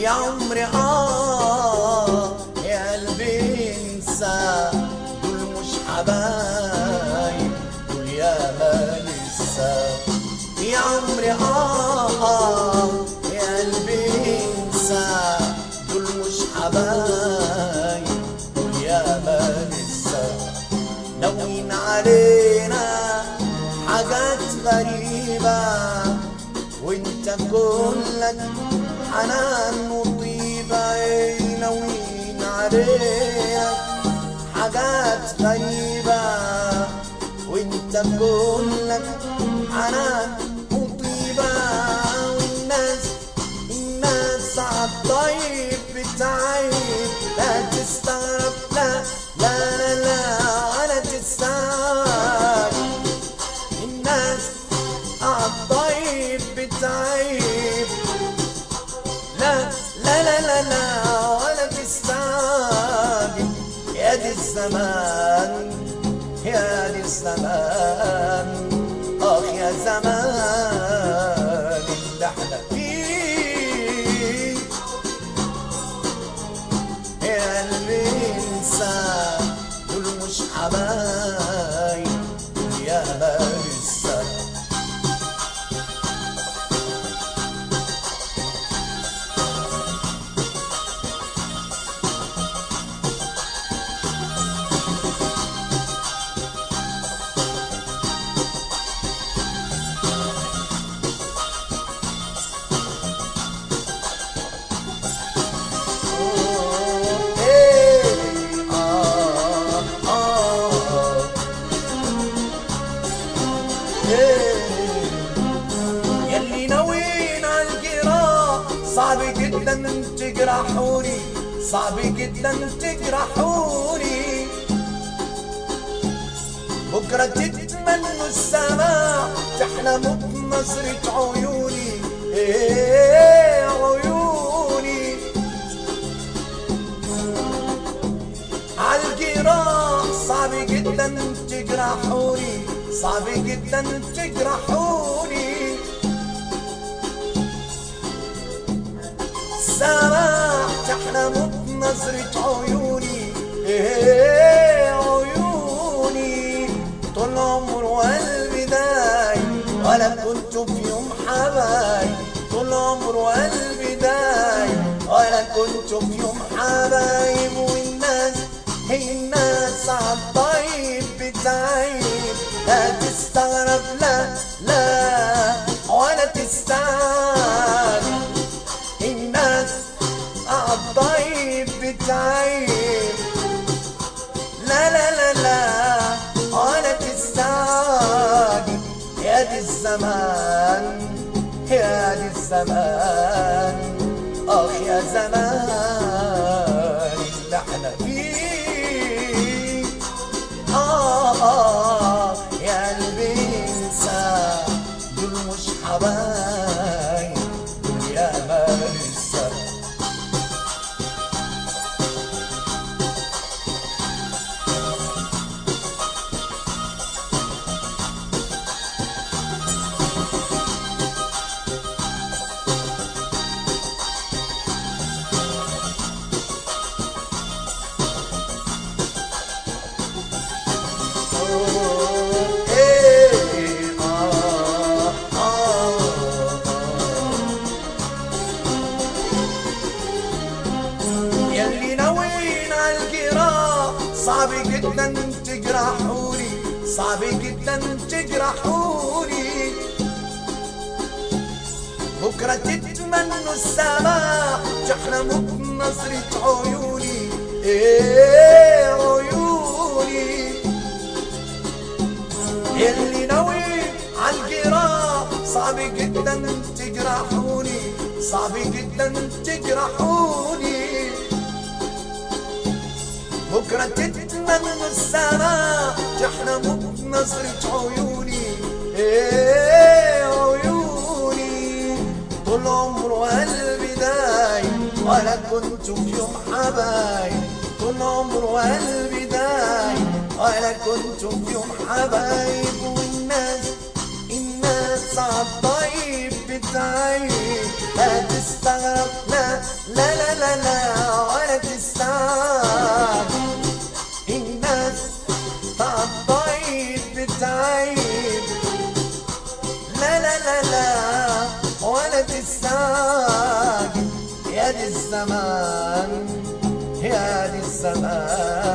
يا عمري آه يا قلبي انسى دول مش حبايب دول يا ما لسه يا عمري آه يا قلبي انسى دول مش حبايب دول يا ما لسه ناويين علينا حاجات غريبة وانت كلك حنان وطيبة ايه ناويين علينا حاجات غريبة وانت كلك حنان وطيبة والناس الناس عالطيب بتعيب لا تستغرب لا لا لا لا ولا تستغرب الناس عالطيب بتعيب لا لا لا لا لا ولا تستعجب يا دي الزمان يا دي الزمان اخ يا زمان اللي احنا فيه يا قلبي انسى دول مش حبايب يا ما لسه يلي ناويين عالجراح صعب جدا تجرحوني صعب جدا تجرحوني بكرة تتمنوا السماع تحلموا بنظرة عيوني ايه عيوني عالجراح صعب جدا تجرحوني صعب جدا تجرحوني سماح تحلموا بنظرة عيوني ايه عيوني طول عمر وقلبي داي ولا كنت في يوم حباي طول عمر وقلبي داي ولا كنت في يوم حبايب والناس هي الناس عالطيب بتعيب لا تستغرب لا لا ولا تستعجب الناس عالطيب بتعيب لا لا لا لا ولا تستعجب يا دي الزمان يا دي الزمان اخ يا زمان اللي احنا فيه آه آه يا قلبي انسى دول مش حبايب دول يا ما لسه إيه، آه، آه، آه. يلي ناويين عالجراح صعب جدا تجرحوني صعب جدا تجرحوني بكرة تتمنوا السماح تحلموا بنظرة عيوني ايه عيوني اللي ناوي عالجراح صعب جدا تجرحوني صعب جدا تجرحوني بكرة تتمنوا السماء تحلموا بنظرة عيوني ايه عيوني طول عمر وقلبي دايم ولا كنت في يوم حبايب طول عمر وقلبي دايم ولا كنت في يوم حبايب والناس الناس عالطيب بتعيب لا تستغرب لا لا لا لا لا ولا تستعجل الناس تعطيب بتعيب لا لا لا لا ولا تستعجل يا دي الزمان يا دي الزمان